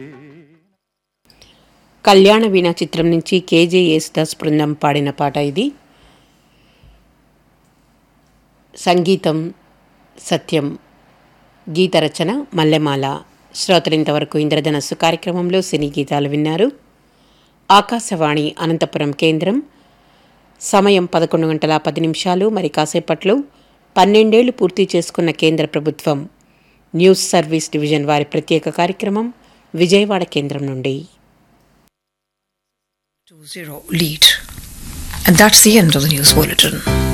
కళ్యాణ వీణ చిత్రం నుంచి కేజే యేసుదాస్ బృందం పాడిన పాట ఇది సంగీతం సత్యం గీత రచన మల్లెమాల శ్రోతలు ఇంతవరకు ఇంద్రధనస్సు కార్యక్రమంలో సినీ గీతాలు విన్నారు ఆకాశవాణి అనంతపురం కేంద్రం సమయం పదకొండు గంటల పది నిమిషాలు మరి కాసేపట్లో పన్నెండేళ్లు పూర్తి చేసుకున్న కేంద్ర ప్రభుత్వం న్యూస్ సర్వీస్ డివిజన్ వారి ప్రత్యేక కార్యక్రమం విజయవాడ కేంద్రం నుండి 2-0 lead. And that's the end of the news bulletin.